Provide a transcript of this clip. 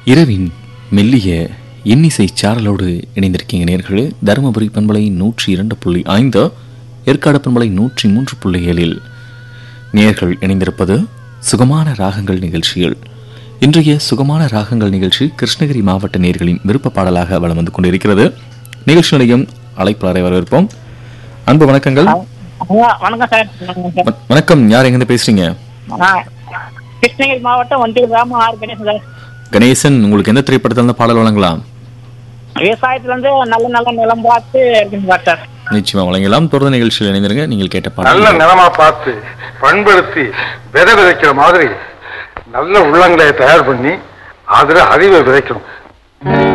இரவின் மெல்லிய இன்னிசை சாரலோடு இணைந்திருக்கீங்க நேர்களே தருமபுரி பண்பலை நூற்றி இரண்டு புள்ளி ஐந்து ஏற்காடு பண்பலை நூற்றி மூன்று புள்ளி ஏழில் நேர்கள் இணைந்திருப்பது சுகமான ராகங்கள் நிகழ்ச்சியில் இன்றைய சுகமான ராகங்கள் நிகழ்ச்சி கிருஷ்ணகிரி மாவட்ட நேர்களின் விருப்ப பாடலாக வலம் வந்து கொண்டிருக்கிறது நிகழ்ச்சி நிலையம் அழைப்பாளரை வரவேற்போம் அன்பு வணக்கங்கள் ஐயா, வணக்கம் சார் வணக்கம் சார் வ- வணக்கம் யார் எங்கிருந்து பேசுறீங்க ஆ, கிருஷ்ணகிரி மாவட்டம் ஒன்றிய கிராமம் ஆறு கணேசன் சார் கணேசன் உங்களுக்கு எந்த திரைப்படத்தில் இருந்து பாடல் வழங்கலாம் விவசாயத்துல இருந்து நல்ல நல்ல நிலம் பார்த்து இருக்குங்க சார் நிச்சயமா வழங்கலாம் தொடர்ந்து நிகழ்ச்சியில் இணைந்திருங்க நீங்கள் கேட்ட நல்ல பாடல் நிலமா பார்த்து பண்படுத்தி விதை விதைக்கிற மாதிரி நல்ல உள்ளங்களை தயார் பண்ணி அதுல அறிவை விதைக்கணும்